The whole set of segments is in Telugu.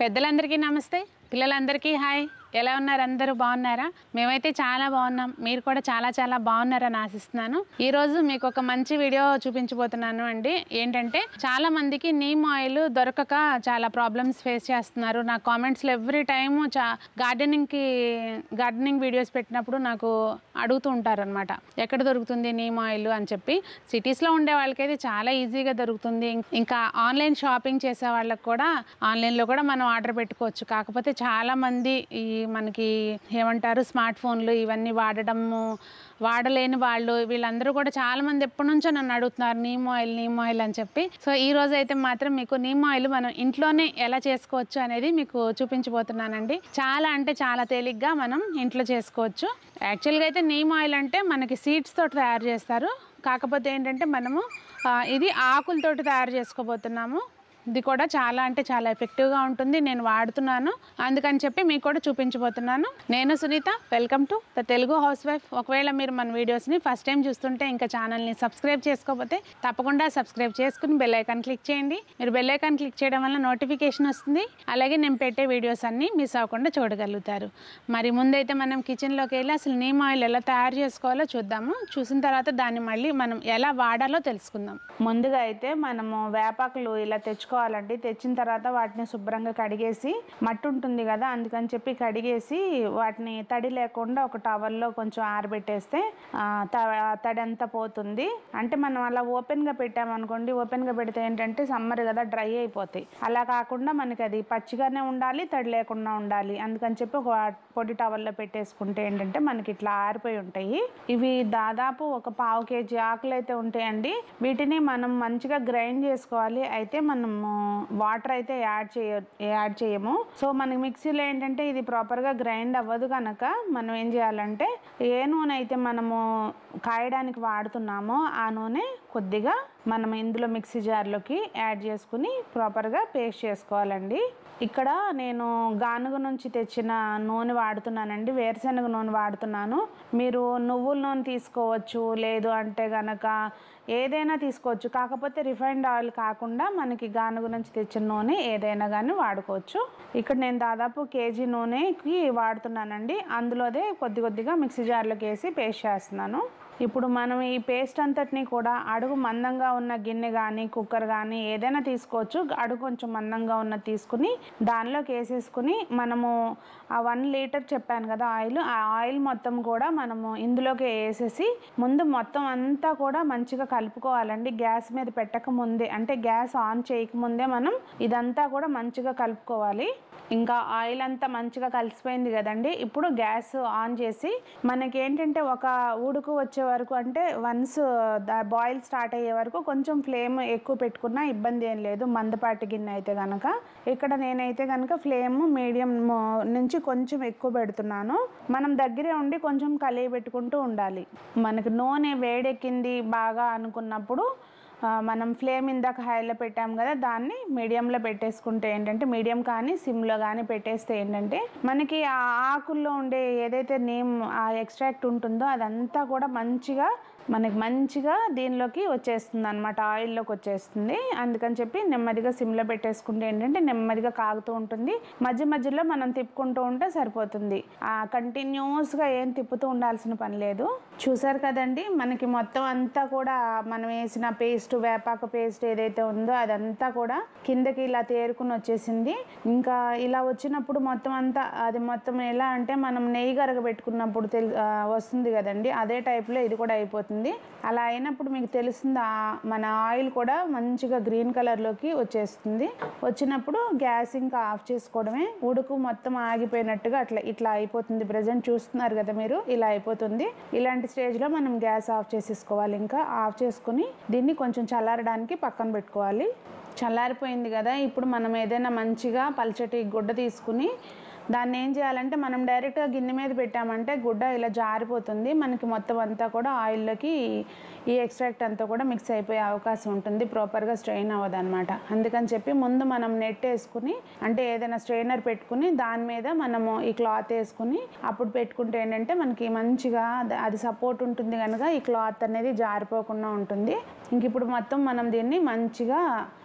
పెద్దలందరికీ నమస్తే పిల్లలందరికీ హాయ్ ఎలా ఉన్నారు అందరూ బాగున్నారా మేమైతే చాలా బాగున్నాం మీరు కూడా చాలా చాలా బాగున్నారని ఆశిస్తున్నాను ఈ రోజు మీకు ఒక మంచి వీడియో చూపించబోతున్నాను అండి ఏంటంటే చాలా మందికి నీమ్ ఆయిల్ దొరకక చాలా ప్రాబ్లమ్స్ ఫేస్ చేస్తున్నారు నా కామెంట్స్లో ఎవ్రీ టైమ్ చా గార్డెనింగ్కి గార్డెనింగ్ వీడియోస్ పెట్టినప్పుడు నాకు అడుగుతూ ఉంటారనమాట ఎక్కడ దొరుకుతుంది నీమ్ ఆయిల్ అని చెప్పి సిటీస్లో ఉండే వాళ్ళకైతే చాలా ఈజీగా దొరుకుతుంది ఇంకా ఆన్లైన్ షాపింగ్ చేసే వాళ్ళకి కూడా ఆన్లైన్లో కూడా మనం ఆర్డర్ పెట్టుకోవచ్చు కాకపోతే చాలా మంది ఈ మనకి ఏమంటారు స్మార్ట్ ఫోన్లు ఇవన్నీ వాడడము వాడలేని వాళ్ళు వీళ్ళందరూ కూడా చాలా మంది ఎప్పటి నుంచో నన్ను అడుగుతున్నారు నీమ్ ఆయిల్ నీమ్ ఆయిల్ అని చెప్పి సో ఈ రోజు అయితే మాత్రం మీకు నీమ్ ఆయిల్ మనం ఇంట్లోనే ఎలా చేసుకోవచ్చు అనేది మీకు చూపించబోతున్నానండి చాలా అంటే చాలా తేలిగ్గా మనం ఇంట్లో చేసుకోవచ్చు యాక్చువల్గా అయితే నీమ్ ఆయిల్ అంటే మనకి సీడ్స్ తోటి తయారు చేస్తారు కాకపోతే ఏంటంటే మనము ఆ, ఇది ఆకులతోటి తయారు చేసుకోబోతున్నాము ఇది కూడా చాలా అంటే చాలా ఎఫెక్టివ్గా ఉంటుంది నేను వాడుతున్నాను అందుకని చెప్పి మీకు కూడా చూపించబోతున్నాను నేను Sunitha welcome to the Telugu housewife ఒకవేళ మీరు మన వీడియోస్ని ఫస్ట్ టైం చూస్తుంటే ఇంకా ఛానల్ని సబ్స్క్రైబ్ చేసుకోకపోతే తప్పకుండా సబ్స్క్రైబ్ చేసుకుని బెల్ ఐకాన్ క్లిక్ చేయండి మీరు బెల్ ఐకాన్ క్లిక్ చేయడం వల్ల నోటిఫికేషన్ వస్తుంది అలాగే నేను పెట్టే వీడియోస్ అన్నీ మిస్ అవ్వకుండా చూడగలుగుతారు మరి ముందైతే మనం కిచెన్లోకి వెళ్ళి అసలు నీమ్ ఆయిల్ ఎలా తయారు చేసుకోవాలో చూద్దాము చూసిన తర్వాత దాన్ని మళ్ళీ మనం ఎలా వాడాలో తెలుసుకుందాం ముందుగా అయితే మనము వేపాకులు ఇలా తెచ్చుకోవాలండి తెచ్చిన తర్వాత వాటిని శుభ్రంగా కడిగేసి మట్టి ఉంటుంది కదా అందుకని చెప్పి కడిగేసి వాటిని తడి లేకుండా ఒక టవల్లో కొంచెం ఆరబెట్టేస్తే ఆ, త- ఆ తడి అంతా పోతుంది అంటే మనం అలా ఓపెన్గా పెట్టామనుకోండి ఓపెన్గా పెడితే ఏంటంటే సమ్మర్ కదా డ్రై అయిపోతాయి అలా కాకుండా మనకి అది పచ్చిగానే ఉండాలి తడి లేకుండా ఉండాలి అందుకని చెప్పి ఒక పొడి టవల్లో పెట్టేసుకుంటే ఏంటంటే మనకి ఇట్లా ఆరిపోయి ఉంటాయి ఇవి దాదాపు ఒక పావు కేజీ ఆకులు అయితే ఉంటాయండి వీటిని మనం మంచిగా గ్రైండ్ చేసుకోవాలి అయితే మనము వాటర్ అయితే యాడ్ చేయ యాడ్ చేయము సో మనకి మిక్సీలో ఏంటంటే ఇది ప్రాపర్గా గ్రైండ్ అవ్వదు కనుక మనం ఏం చేయాలంటే ఏ నూనె అయితే మనము కాయడానికి వాడుతున్నామో ఆ నూనె కొద్దిగా మనం ఇందులో మిక్సీ జార్లోకి యాడ్ చేసుకుని ప్రాపర్గా పేస్ట్ చేసుకోవాలండి ఇక్కడ నేను గానుగ నుంచి తెచ్చిన నూనె వాడుతున్నానండి వేరుశనగ నూనె వాడుతున్నాను మీరు నువ్వుల నూనె తీసుకోవచ్చు లేదు అంటే గనక ఏదైనా తీసుకోవచ్చు కాకపోతే రిఫైండ్ ఆయిల్ కాకుండా మనకి గానుగ నుంచి తెచ్చిన నూనె ఏదైనా కానీ వాడుకోవచ్చు ఇక్కడ నేను దాదాపు కేజీ నూనెకి వాడుతున్నానండి అందులోదే కొద్ది కొద్దిగా మిక్సీ జార్లోకి వేసి పేస్ట్ చేస్తున్నాను ఇప్పుడు మనం ఈ పేస్ట్ అంతటిని కూడా అడుగు మందంగా ఉన్న గిన్నె కానీ కుక్కర్ కానీ ఏదైనా తీసుకోవచ్చు అడుగు కొంచెం మందంగా ఉన్నది తీసుకుని దానిలోకి వేసేసుకుని మనము ఆ వన్ లీటర్ చెప్పాను కదా ఆయిల్ ఆ ఆయిల్ మొత్తం కూడా మనము ఇందులోకి వేసేసి ముందు మొత్తం అంతా కూడా మంచిగా కలుపుకోవాలండి గ్యాస్ మీద పెట్టక ముందే అంటే గ్యాస్ ఆన్ చేయకముందే మనం ఇదంతా కూడా మంచిగా కలుపుకోవాలి ఇంకా ఆయిల్ అంతా మంచిగా కలిసిపోయింది కదండి ఇప్పుడు గ్యాస్ ఆన్ చేసి మనకి ఏంటంటే ఒక ఉడుకు వచ్చే వరకు అంటే వన్స్ బాయిల్ స్టార్ట్ అయ్యే వరకు కొంచెం ఫ్లేమ్ ఎక్కువ పెట్టుకున్నా ఇబ్బంది ఏం లేదు మందపాటి గిన్నె అయితే కనుక ఇక్కడ నేనైతే కనుక ఫ్లేమ్ మీడియం నుంచి కొంచెం ఎక్కువ పెడుతున్నాను మనం దగ్గరే ఉండి కొంచెం కలిగి పెట్టుకుంటూ ఉండాలి మనకి నూనె వేడెక్కింది బాగా అనుకున్నప్పుడు ఆ, మనం ఫ్లేమ్ ఇందాక హైలో పెట్టాం కదా దాన్ని మీడియంలో పెట్టేసుకుంటే ఏంటంటే మీడియం కానీ సిమ్లో కానీ పెట్టేస్తే ఏంటంటే మనకి ఆ ఆకుల్లో ఉండే ఏదైతే నేమ్ ఆ ఎక్స్ట్రాక్ట్ ఉంటుందో అదంతా కూడా మంచిగా మనకి మంచిగా దీనిలోకి వచ్చేస్తుంది అనమాట ఆయిల్లోకి వచ్చేస్తుంది అందుకని చెప్పి నెమ్మదిగా సిమ్లో పెట్టేసుకుంటే ఏంటంటే నెమ్మదిగా కాగుతూ ఉంటుంది మధ్య మధ్యలో మనం తిప్పుకుంటూ ఉంటే సరిపోతుంది ఆ కంటిన్యూస్గా ఏం తిప్పుతూ ఉండాల్సిన పని లేదు చూసారు కదండి మనకి మొత్తం అంతా కూడా మనం వేసిన పేస్ట్ వేపాకు పేస్ట్ ఏదైతే ఉందో అదంతా కూడా కిందకి ఇలా తేరుకుని వచ్చేసింది ఇంకా ఇలా వచ్చినప్పుడు మొత్తం అంతా అది మొత్తం ఎలా అంటే మనం నెయ్యి గరగ పెట్టుకున్నప్పుడు తెలు ఆ, వస్తుంది కదండి అదే టైప్లో ఇది కూడా అయిపోతుంది అలా అయినప్పుడు మీకు తెలుస్తుంది ఆ- మన ఆయిల్ కూడా మంచిగా గ్రీన్ కలర్లోకి వచ్చేస్తుంది వచ్చినప్పుడు గ్యాస్ ఇంకా ఆఫ్ చేసుకోవడమే ఉడుకు మొత్తం ఆగిపోయినట్టుగా అట్లా ఇట్లా అయిపోతుంది ప్రజెంట్ చూస్తున్నారు కదా మీరు ఇలా అయిపోతుంది ఇలాంటి స్టేజ్లో మనం గ్యాస్ ఆఫ్ చేసేసుకోవాలి ఇంకా ఆఫ్ చేసుకుని దీన్ని కొంచెం చల్లారడానికి పక్కన పెట్టుకోవాలి చల్లారిపోయింది కదా ఇప్పుడు మనం ఏదైనా మంచిగా పల్చటి గుడ్డ తీసుకుని దాన్ని ఏం చేయాలంటే మనం డైరెక్ట్గా గిన్నె మీద పెట్టామంటే గుడ్డ ఇలా జారిపోతుంది మనకి మొత్తం అంతా కూడా ఆయిల్లోకి ఈ ఎక్స్ట్రాక్ట్ అంతా కూడా మిక్స్ అయిపోయే అవకాశం ఉంటుంది ప్రాపర్గా స్ట్రెయిన్ అవ్వదు అనమాట అందుకని చెప్పి ముందు మనం నెట్ వేసుకుని అంటే ఏదైనా స్ట్రెయినర్ పెట్టుకుని దాని మీద మనము ఈ క్లాత్ వేసుకుని అప్పుడు పెట్టుకుంటే ఏంటంటే మనకి మంచిగా అది- అది సపోర్ట్ ఉంటుంది కనుక ఈ క్లాత్ అనేది జారిపోకుండా ఉంటుంది ఇంక ఇప్పుడు మొత్తం మనం దీన్ని మంచిగా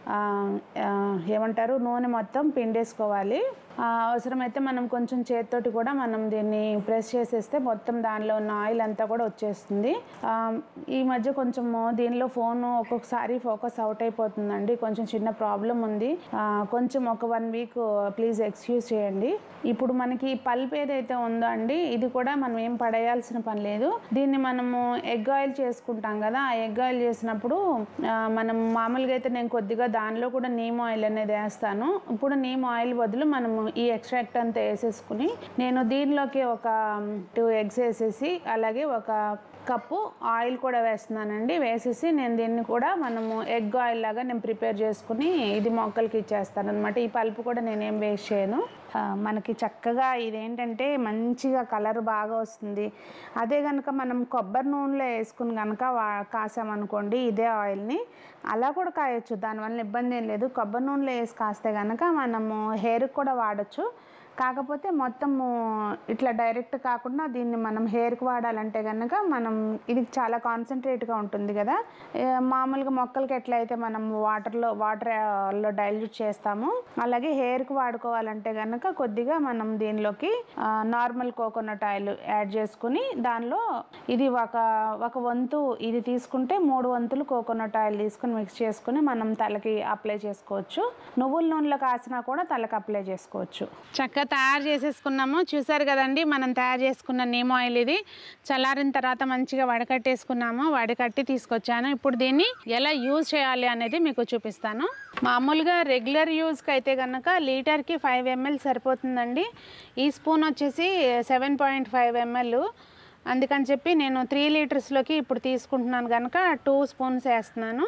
ఆ, ఆ, ఏమంటారు నూనె మొత్తం పిండేసుకోవాలి ఆ, అవసరమైతే మనం కొంచెం చేతితోటి కూడా మనం దీన్ని ప్రెస్ చేసేస్తే మొత్తం దానిలో ఉన్న ఆయిల్ అంతా కూడా వచ్చేస్తుంది ఆ, ఈ మధ్య కొంచెము దీనిలో ఫోన్ ఒక్కొక్కసారి ఫోకస్ అవుట్ అయిపోతుందండి కొంచెం చిన్న ప్రాబ్లం ఉంది ఆ, కొంచెం ఒక వన్ వీక్ ప్లీజ్ ఎక్స్క్యూజ్ చేయండి ఇప్పుడు మనకి ఈ పల్ప్ ఏదైతే ఉందో అండి ఇది కూడా మనం ఏం పడేయాల్సిన పని లేదు దీన్ని మనము ఎగ్ ఆయిల్ చేసుకుంటాం కదా ఆ ఎగ్ ఆయిల్ చేసినప్పుడు ఆ, మనం మామూలుగా అయితే నేను కొద్దిగా దానిలో కూడా నీమ్ ఆయిల్ అనేది వేస్తాను ఇప్పుడు నీమ్ ఆయిల్ బదులు మనము ఈ ఎక్స్ట్రాక్ట్ అంతా వేసేసుకుని నేను దీనిలోకి ఒక టూ ఎగ్స్ వేసేసి అలాగే ఒక కప్పు ఆయిల్ కూడా వేస్తున్నానండి వేసేసి నేను దీన్ని కూడా మనము ఎగ్ ఆయిల్ లాగా నేను ప్రిపేర్ చేసుకుని ఇది మొక్కలకి ఇచ్చేస్తాను అనమాట ఈ పల్పు కూడా నేనేం వేస్ట్ చేయను ఆ, మనకి చక్కగా ఇదేంటంటే మంచిగా కలర్ బాగా వస్తుంది అదే కనుక మనం కొబ్బరి నూనెలో వేసుకుని కనుక వా కాసామనుకోండి ఇదే ఆయిల్ని అలా కూడా కాయొచ్చు దానివల్ల ఇబ్బంది ఏం లేదు కొబ్బరి నూనెలో వేసి కాస్తే కనుక మనము హెయిర్కి కూడా వాడచ్చు కాకపోతే మొత్తము ఇట్లా డైరెక్ట్ కాకుండా దీన్ని మనం హెయిర్కి వాడాలంటే కనుక మనం ఇది చాలా కాన్సన్ట్రేట్గా ఉంటుంది కదా ఏ, మామూలుగా మొక్కలకి ఎట్లయితే మనం వాటర్లో వాటర్లో డైల్యూట్ చేస్తామో అలాగే హెయిర్కి వాడుకోవాలంటే కనుక కొద్దిగా మనం దీనిలోకి నార్మల్ కోకోనట్ ఆయిల్ యాడ్ చేసుకుని దానిలో ఇది ఒక ఒక వంతు ఇది తీసుకుంటే మూడు వంతులు కోకోనట్ ఆయిల్ తీసుకుని మిక్స్ చేసుకుని మనం తలకి అప్లై చేసుకోవచ్చు నువ్వుల నూనెలో కాసినా కూడా తలకి అప్లై చేసుకోవచ్చు చక్కగా తయారు చేసేసుకున్నాము చూసారు కదండి మనం తయారు చేసుకున్న నీమ్ ఆయిల్ ఇది చల్లారిన తర్వాత మంచిగా వడకట్టేసుకున్నాము వడకట్టి తీసుకొచ్చాను ఇప్పుడు దీన్ని ఎలా యూజ్ చేయాలి అనేది మీకు చూపిస్తాను మామూలుగా రెగ్యులర్ యూజ్కి అయితే కనుక లీటర్కి ఫైవ్ ఎంఎల్ సరిపోతుందండి ఈ స్పూన్ వచ్చేసి సెవెన్ పాయింట్ ఫైవ్ ఎంఎల్ అందుకని చెప్పి నేను త్రీ లీటర్స్లోకి ఇప్పుడు తీసుకుంటున్నాను కనుక టూ స్పూన్స్ వేస్తున్నాను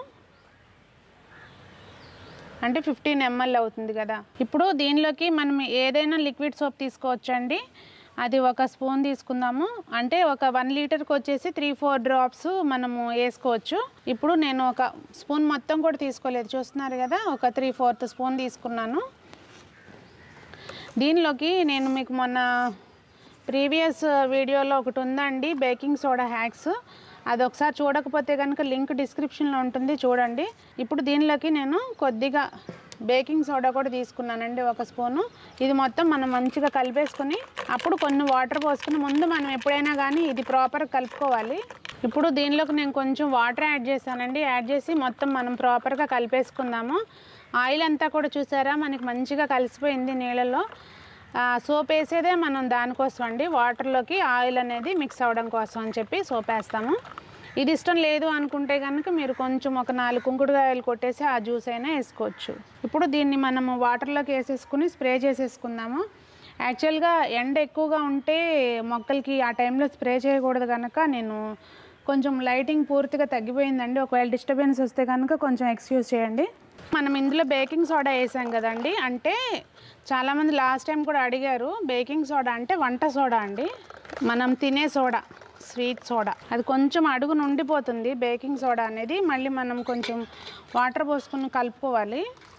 అంటే ఫిఫ్టీన్ ఎంఎల్ అవుతుంది కదా ఇప్పుడు దీనిలోకి మనం ఏదైనా లిక్విడ్ సోప్ తీసుకోవచ్చండి అది ఒక స్పూన్ తీసుకుందాము అంటే ఒక వన్ లీటర్కి వచ్చేసి త్రీ ఫోర్ డ్రాప్స్ మనము వేసుకోవచ్చు ఇప్పుడు నేను ఒక స్పూన్ మొత్తం కూడా తీసుకోలేదు చూస్తున్నారు కదా ఒక త్రీ ఫోర్త్ స్పూన్ తీసుకున్నాను దీనిలోకి నేను మీకు మొన్న ప్రీవియస్ వీడియోలో ఒకటి ఉందండి బేకింగ్ సోడా హ్యాక్స్ అది ఒకసారి చూడకపోతే కనుక లింక్ డిస్క్రిప్షన్లో ఉంటుంది చూడండి ఇప్పుడు దీనిలోకి నేను కొద్దిగా బేకింగ్ సోడా కూడా తీసుకున్నానండి ఒక స్పూను ఇది మొత్తం మనం మంచిగా కలిపేసుకుని అప్పుడు కొన్ని వాటర్ పోసుకుని ముందు మనం ఎప్పుడైనా కానీ ఇది ప్రాపర్ కలుపుకోవాలి ఇప్పుడు దీనిలోకి నేను కొంచెం వాటర్ యాడ్ చేశానండి యాడ్ చేసి మొత్తం మనం ప్రాపర్గా కలిపేసుకుందాము ఆయిల్ అంతా కూడా చూసారా మనకి మంచిగా కలిసిపోయింది నీళ్ళలో సోప్ వేసేదే మనం దానికోసం అండి వాటర్లోకి ఆయిల్ అనేది మిక్స్ అవ్వడం కోసం అని చెప్పి సోప్ వేస్తాము ఇది ఇష్టం లేదు అనుకుంటే కనుక మీరు కొంచెం ఒక నాలుగు కుంకుడుకాయలు కొట్టేసి ఆ జ్యూస్ అయినా వేసుకోవచ్చు ఇప్పుడు దీన్ని మనము వాటర్లోకి వేసేసుకుని స్ప్రే చేసేసుకుందాము యాక్చువల్గా ఎండ ఎక్కువగా ఉంటే మొక్కలకి ఆ టైంలో స్ప్రే చేయకూడదు కనుక నేను కొంచెం లైటింగ్ పూర్తిగా తగ్గిపోయిందండి ఒకవేళ డిస్టర్బెన్స్ వస్తే కనుక కొంచెం ఎక్స్క్యూజ్ చేయండి మనం ఇందులో బేకింగ్ సోడా వేసాం కదండి అంటే చాలామంది లాస్ట్ టైం కూడా అడిగారు బేకింగ్ సోడా అంటే వంట సోడా అండి మనం తినే సోడా స్వీట్ సోడా అది కొంచెం అడుగు నుండిపోతుంది బేకింగ్ సోడా అనేది మళ్ళీ మనం కొంచెం వాటర్ పోసుకుని కలుపుకోవాలి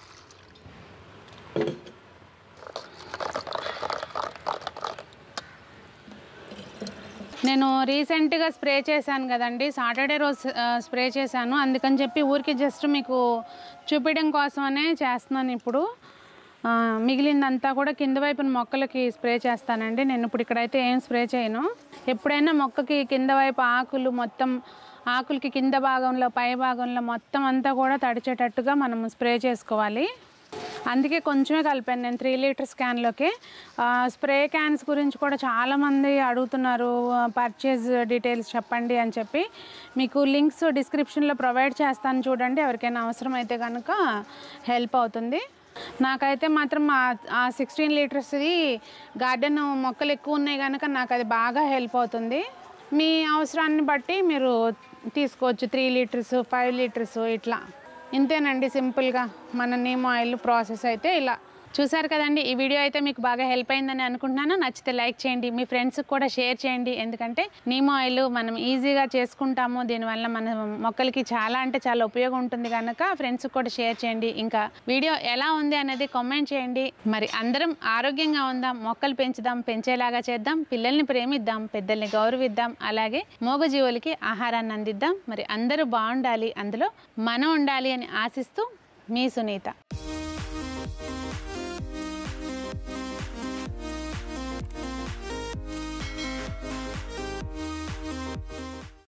నేను రీసెంట్గా స్ప్రే చేశాను కదండి సాటర్డే రోజు ఆ, స్ప్రే చేశాను అందుకని చెప్పి ఊరికి జస్ట్ మీకు చూపించడం కోసమనే చేస్తున్నాను ఇప్పుడు ఆ, మిగిలిందంతా కూడా కింద వైపున మొక్కలకి స్ప్రే చేస్తానండి నేను ఇప్పుడు ఇక్కడైతే ఏం స్ప్రే చేయను ఎప్పుడైనా మొక్కకి కింద వైపు ఆకులు మొత్తం ఆకులకి కింద భాగంలో పై భాగంలో మొత్తం అంతా కూడా తడిచేటట్టుగా మనం స్ప్రే చేసుకోవాలి అందుకే కొంచెమే కలిపాను నేను త్రీ లీటర్స్ క్యాన్లోకి స్ప్రే క్యాన్స్ గురించి కూడా చాలామంది అడుగుతున్నారు పర్చేజ్ డీటెయిల్స్ చెప్పండి అని చెప్పి మీకు లింక్స్ డిస్క్రిప్షన్లో ప్రొవైడ్ చేస్తాను చూడండి ఎవరికైనా అవసరం అయితే కనుక హెల్ప్ అవుతుంది నాకైతే మాత్రం ఆ- ఆ సిక్స్టీన్ లీటర్స్ది గార్డెన్ మొక్కలు ఎక్కువ ఉన్నాయి కనుక నాకు అది బాగా హెల్ప్ అవుతుంది మీ అవసరాన్ని బట్టి మీరు తీసుకోవచ్చు త్రీ లీటర్స్ ఫైవ్ లీటర్స్ ఇట్లా ఇంతేనండి సింపుల్గా మన నీమ్ ఆయిల్ ప్రాసెస్ అయితే ఇలా చూసారు కదండి ఈ వీడియో అయితే మీకు బాగా హెల్ప్ అయిందని అనుకుంటున్నాను నచ్చితే లైక్ చేయండి మీ ఫ్రెండ్స్కి కూడా షేర్ చేయండి ఎందుకంటే నీమ్ ఆయిల్ మనం ఈజీగా చేసుకుంటాము దీనివల్ల మన మొక్కలకి చాలా అంటే చాలా ఉపయోగం ఉంటుంది కనుక ఫ్రెండ్స్కి కూడా షేర్ చేయండి ఇంకా వీడియో ఎలా ఉంది అనేది కామెంట్ చేయండి మరి అందరం ఆరోగ్యంగా ఉందాం మొక్కలు పెంచుదాం పెంచేలాగా చేద్దాం పిల్లల్ని ప్రేమిద్దాం పెద్దల్ని గౌరవిద్దాం అలాగే మూగజీవులకి ఆహారాన్ని అందిద్దాం మరి అందరూ బాగుండాలి అందులో మనం ఉండాలి అని ఆశిస్తూ మీ సునీత